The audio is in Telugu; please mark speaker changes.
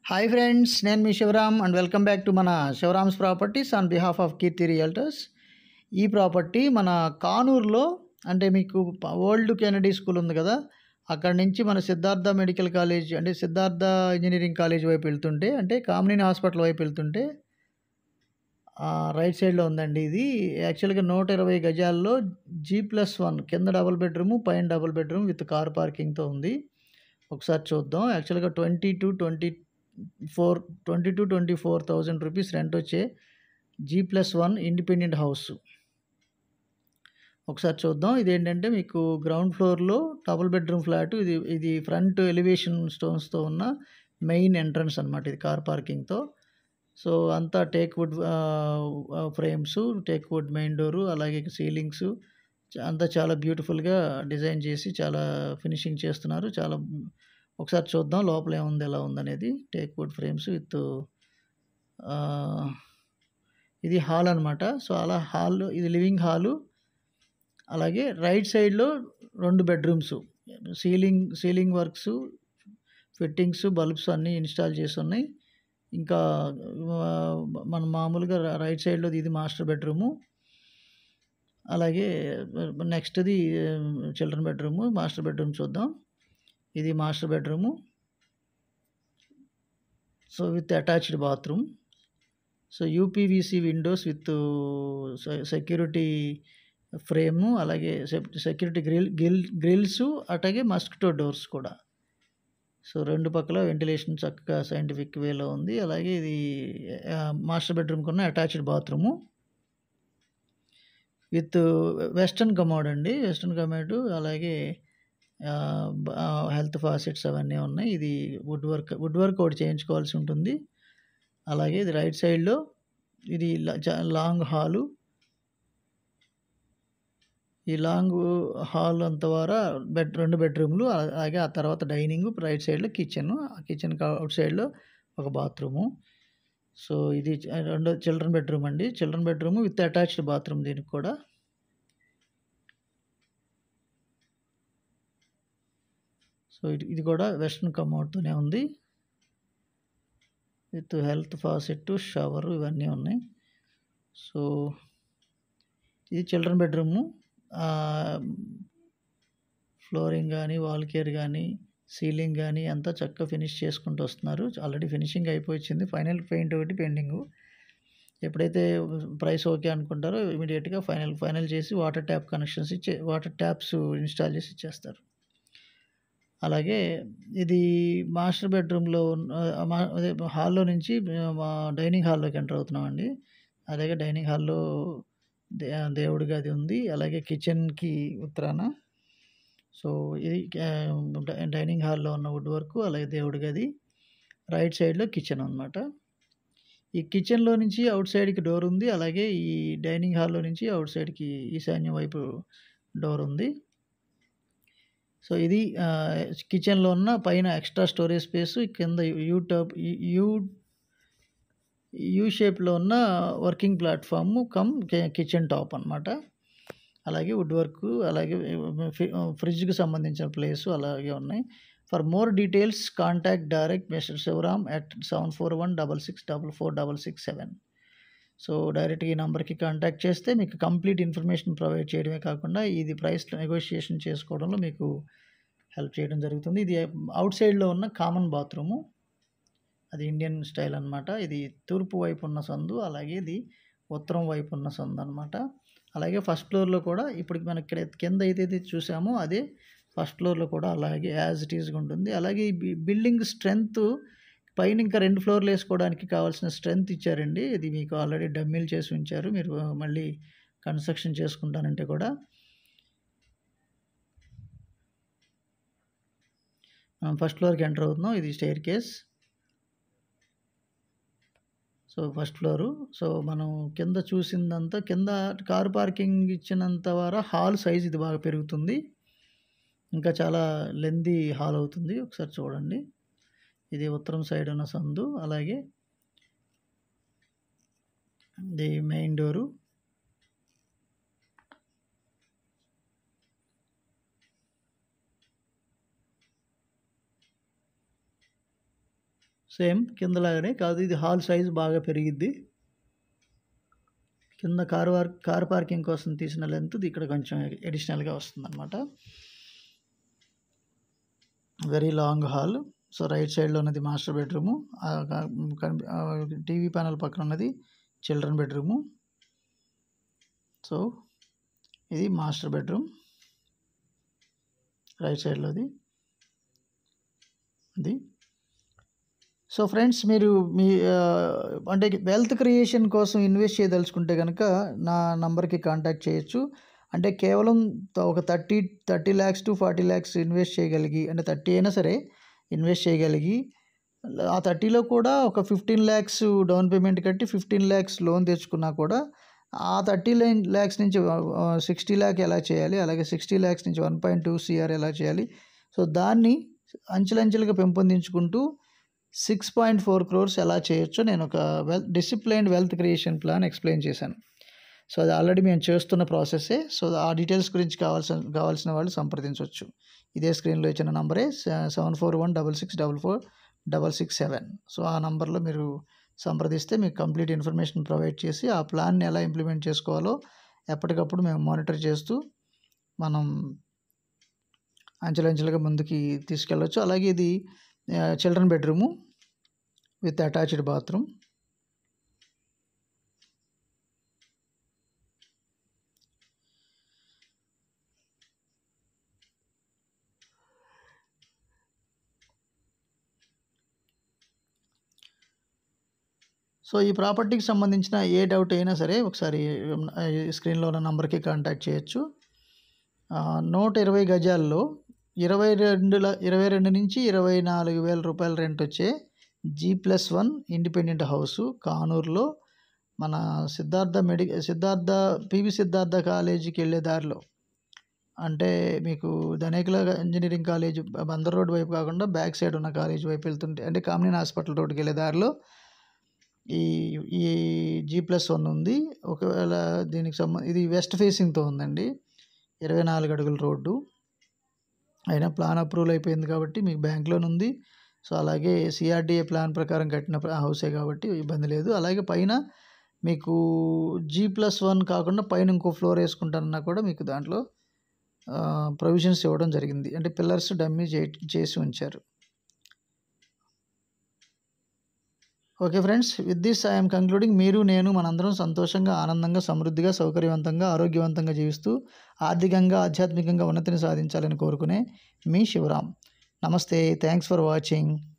Speaker 1: హాయ్ ఫ్రెండ్స్ నేను మీ Shivaram and welcome back to మన Shivaram's properties on behalf of Keerthi realtors ఈ ప్రాపర్టీ మన కానూరులో అంటే మీకు ప- ఓల్డ్ కెనడీ స్కూల్ ఉంది కదా అక్కడ నుంచి మన సిద్ధార్థ మెడికల్ కాలేజ్ అంటే సిద్ధార్థ ఇంజనీరింగ్ కాలేజ్ వైపు వెళ్తుంటే అంటే కామినేని హాస్పిటల్ వైపు వెళ్తుంటే ఆ, రైట్ సైడ్లో ఉందండి ఇది యాక్చువల్గా నూట ఇరవై గజాల్లో జీ ప్లస్ వన్ కింద డబుల్ బెడ్రూమ్ పైన డబుల్ బెడ్రూమ్ విత్ కార్ పార్కింగ్తో ఉంది ఒకసారి చూద్దాం యాక్చువల్గా twenty two twenty four twenty two twenty four thousand rupees rent వచ్చే G plus one independent house ఒకసారి చూద్దాం ఇది ఏంటంటే మీకు గ్రౌండ్ ఫ్లోర్లో డబుల్ బెడ్రూమ్ ఫ్లాట్ ఇది ఇది ఫ్రంట్ ఎలివేషన్ స్టోన్స్తో ఉన్న మెయిన్ ఎంట్రన్స్ అనమాట ఇది కార్ పార్కింగ్తో సో అంతా teak wood frames teak wood main door అలాగే సీలింగ్స్ అంతా చాలా బ్యూటిఫుల్గా డిజైన్ చేసి చాలా ఫినిషింగ్ చేస్తున్నారు చాలా ఒకసారి చూద్దాం లోపల ఏముంది ఎలా ఉందనేది టేక్ వుడ్ ఫ్రేమ్స్ విత్ ఇది హాల్ అనమాట సో అలా హాల్ ఇది లివింగ్ హాలు అలాగే రైట్ సైడ్లో రెండు bedrooms ceiling ceiling works fittings bulbs అన్నీ ఇన్స్టాల్ చేసి ఉన్నాయి ఇంకా ఆ, మన మామూలుగా రైట్ సైడ్లో ఇది మాస్టర్ బెడ్రూము అలాగే నెక్స్ట్ది చిల్డ్రన్ బెడ్రూము మాస్టర్ బెడ్రూమ్ చూద్దాం ఇది master bedroom so with attached bathroom so UPVC windows with security frame అలాగే సెక్యూరిటీ గ్రిల్ గ్రిల్ గ్రిల్స్ అట్లాగే మస్కిటో డోర్స్ కూడా సో రెండు పక్కల వెంటిలేషన్ చక్కగా సైంటిఫిక్ వేలో ఉంది అలాగే ఇది మాస్టర్ బెడ్రూమ్కి ఉన్న attached bathroom with western commode అండి వెస్టర్న్ కమోడ్ అలాగే హెల్త్ ఫాసెట్స్ అవన్నీ ఉన్నాయి ఇది వుడ్ వర్క్ వుడ్ వర్క్ ఒకటి చేయించుకోవాల్సి ఉంటుంది అలాగే ఇది రైట్ సైడ్లో ఇది ల- చా- లాంగ్ హాలు ఈ లాంగ్ హాల్ అంతవరా బెడ్ రెండు బెడ్రూమ్లు అలాగే ఆ తర్వాత డైనింగ్ రైట్ సైడ్లో కిచెన్ ఆ కిచెన్ అవుట్ సైడ్లో ఒక బాత్రూము సో ఇది చ- రెండో చిల్డ్రన్ బెడ్రూమ్ అండి children bedroom with attached bathroom దీనికి కూడా సో ఇది ఇది కూడా వెస్ట్రన్ కమోడ్తోనే ఉంది విత్ హెల్త్ ఫాసెట్ షవర్ ఇవన్నీ ఉన్నాయి సో ఇది చిల్డ్రన్ బెడ్రూము ఫ్లోరింగ్ కానీ వాల్ కేర్ కానీ సీలింగ్ కానీ అంతా చక్కగా ఫినిష్ చేసుకుంటూ వస్తున్నారు ఆల్రెడీ ఫినిషింగ్ అయిపోయింది ఫైనల్ పెయింట్ ఒకటి పెండింగ్ ఎప్పుడైతే ప్రైస్ ఓకే అనుకుంటారో ఇమీడియట్గా ఫైనల్ ఫైనల్ చేసి వాటర్ ట్యాప్ కనెక్షన్స్ ఇచ్చే వాటర్ ట్యాప్స్ ఇన్స్టాల్ చేసి ఇచ్చేస్తారు అలాగే ఇది మాస్టర్ బెడ్రూమ్లో అదే హాల్లో నుంచి మా డైనింగ్ హాల్లోకి ఎంటర్ అవుతున్నామండి అలాగే డైనింగ్ హాల్లో దే దేవుడి గది ఉంది అలాగే కిచెన్కి ఉత్తరాన సో ఇది ఆ, డై- డైనింగ్ హాల్లో ఉన్న వుడ్ వర్క్ అలాగే దేవుడి గది రైట్ సైడ్లో కిచెన్ అన్నమాట ఈ కిచెన్లో నుంచి అవుట్ సైడ్కి డోర్ ఉంది అలాగే ఈ డైనింగ్ హాల్లో నుంచి అవుట్ సైడ్కి ఈశాన్యం వైపు డోర్ ఉంది సో ఇది ఆ, కిచెన్లో ఉన్న పైన ఎక్స్ట్రా స్టోరేజ్ స్పేస్ కింద యూ టాప్ యూ యూ షేప్లో ఉన్న working platform cum kitchen top అన్నమాట అలాగే వుడ్ వర్క్ అలాగే ఫి- ఫ్రిడ్జ్కి సంబంధించిన ప్లేస్ అలాగే ఉన్నాయి for more details contact direct mister Shivaram at seven four one double six double four double six seven so డైరెక్ట్గా ఈ నెంబర్కి కాంటాక్ట్ చేస్తే మీకు కంప్లీట్ ఇన్ఫర్మేషన్ ప్రొవైడ్ చేయడమే కాకుండా ఇది ప్రైస్ నెగోషియేషన్ చేసుకోవడంలో మీకు హెల్ప్ చేయడం జరుగుతుంది ఇది అవుట్ సైడ్లో ఉన్న కామన్ బాత్రూము అది ఇండియన్ స్టైల్ అన్నమాట ఇది తూర్పు వైపు ఉన్న సందు అలాగే ఇది ఉత్తరం వైపు ఉన్న సందు అన్నమాట అలాగే ఫస్ట్ ఫ్లోర్లో కూడా ఇప్పుడు మనకి ఇక్కడ కింద ఏదైతే చూసామో అదే ఫస్ట్ ఫ్లోర్లో కూడా అలాగే యాజ్ ఇట్ ఈస్గా ఉంటుంది అలాగే ఈ బి- బిల్డింగ్ స్ట్రెంగ్త్ పైన ఇంకా రెండు ఫ్లోర్లు వేసుకోవడానికి కావాల్సిన స్ట్రెంగ్త్ ఇచ్చారండి ఇది మీకు ఆల్రెడీ డమ్మీలు చేసి ఉంచారు మీరు మళ్ళీ కన్స్ట్రక్షన్ చేసుకుంటానంటే కూడా మనం ఫస్ట్ ఫ్లోర్కి ఎంటర్ అవుతున్నాం ఇది staircase so first floor so మనం కింద చూసిందంతా కింద కారు పార్కింగ్ ఇచ్చినంత వర హాల్ సైజ్ ఇది బాగా పెరుగుతుంది ఇంకా చాలా లెందీ హాల్ అవుతుంది ఒకసారి చూడండి ఇది ఉత్తరం సైడ్ ఉన్న సందు అలాగే ఇది మెయిన్ డోరు సేమ్ కిందలాగానే కాదు ఇది హాల్ సైజ్ బాగా పెరిగిద్ది కింద కార్ వార్ కార్ పార్కింగ్ కోసం తీసిన లెంత్ ఇక్కడ కొంచెం ఎడిషనల్గా వస్తుంది అనమాట very long hall so right సైడ్లో ఉన్నది మాస్టర్ బెడ్రూము టీవీ ప్యానల్ పక్కన ఉన్నది చిల్డ్రన్ బెడ్రూము సో ఇది మాస్టర్ బెడ్రూమ్ రైట్ సైడ్లోది అది సో ఫ్రెండ్స్ మీరు మీ ఆ, అంటే వెల్త్ క్రియేషన్ కోసం ఇన్వెస్ట్ చేయదలుచుకుంటే కనుక నా నంబర్కి కాంటాక్ట్ చేయొచ్చు అంటే కేవలం త- ఒక thirty thirty lakhs to forty lakhs invest చేయగలిగి అంటే థర్టీ అయినా సరే ఇన్వెస్ట్ చేయగలిగి ఆ థర్టీలో కూడా ఒక ఫిఫ్టీన్ ల్యాక్స్ డౌన్ పేమెంట్ కట్టి ఫిఫ్టీన్ ల్యాక్స్ లోన్ తెచ్చుకున్నా కూడా ఆ థర్టీ ల్యాక్స్ నుంచి సిక్స్టీ ల్యాక్ ఎలా చేయాలి అలాగే సిక్స్టీ ల్యాక్స్ నుంచి వన్ పాయింట్ టూ సిఆర్ ఎలా చేయాలి సో దాన్ని అంచెలంచెలుగా పెంపొందించుకుంటూ సిక్స్ పాయింట్ ఫోర్ క్రోర్స్ ఎలా చేయొచ్చో నేను ఒక well disciplined wealth creation plan explain చేశాను సో అది ఆల్రెడీ మేము చేస్తున్న ప్రాసెస్సే సో ఆ డీటెయిల్స్ గురించి కావాల్సిన కావాల్సిన వాళ్ళు సంప్రదించవచ్చు ఇదే స్క్రీన్లో ఇచ్చిన నంబరే seven four one double six double four double six seven so ఆ నంబర్లో మీరు సంప్రదిస్తే మీకు కంప్లీట్ ఇన్ఫర్మేషన్ ప్రొవైడ్ చేసి ఆ ప్లాన్ని ఎలా ఇంప్లిమెంట్ చేసుకోవాలో ఎప్పటికప్పుడు మేము మానిటర్ చేస్తూ మనం అంచెలంచెలుగా ముందుకి తీసుకెళ్ళొచ్చు అలాగే ఇది children bedroom with attached bathroom so ఈ ప్రాపర్టీకి సంబంధించిన ఏ డౌట్ అయినా సరే ఒకసారి ఆ, ఈ స్క్రీన్లో ఉన్న నంబర్కి కాంటాక్ట్ చేయొచ్చు ఆ, నూట ఇరవై గజాల్లో ఇరవై రెండు ల- ఇరవై రెండు నుంచి ఇరవై నాలుగు వేల రూపాయల రెంట్ వచ్చే G plus one independent house కానూరులో మన సిద్ధార్థ మెడి సిద్ధార్థ పివి సిద్ధార్థ కాలేజీకి వెళ్ళే దారిలో అంటే మీకు Dhanekula engineering college Bandar road వైపు కాకుండా బ్యాక్ సైడ్ ఉన్న కాలేజ్ వైపు వెళ్తుంటే అంటే కామినేని హాస్పిటల్ రోడ్కి వెళ్ళే దారిలో ఈ ఈ జీ ప్లస్ వన్ ఉంది ఒకవేళ దీనికి సంబంధ ఇది వెస్ట్ ఫేసింగ్తో ఉందండి ఇరవై నాలుగు అడుగుల రోడ్డు అయినా ప్లాన్ అప్రూవల్ అయిపోయింది కాబట్టి మీకు బ్యాంక్ లోన్ ఉంది సో అలాగే సిఆర్డిఏ ప్లాన్ ప్రకారం కట్టిన ప్ర- హౌసే కాబట్టి ఇబ్బంది లేదు అలాగే పైన మీకు జీ ప్లస్ వన్ కాకుండా పైన ఇంకో ఫ్లోర్ వేసుకుంటానన్నా కూడా మీకు దాంట్లో ప్రొవిజన్స్ ఇవ్వడం జరిగింది అంటే పిల్లర్స్ డమ్మీ చే చేసి ఉంచారు okay friends with this I'm concluding మీరు నేను మనందరం సంతోషంగా ఆనందంగా సమృద్ధిగా సౌకర్యవంతంగా ఆరోగ్యవంతంగా జీవిస్తూ ఆర్థికంగా ఆధ్యాత్మికంగా ఉన్నతిని సాధించాలని కోరుకునే మీ శివరాం నమస్తే థ్యాంక్స్ ఫర్ వాచింగ్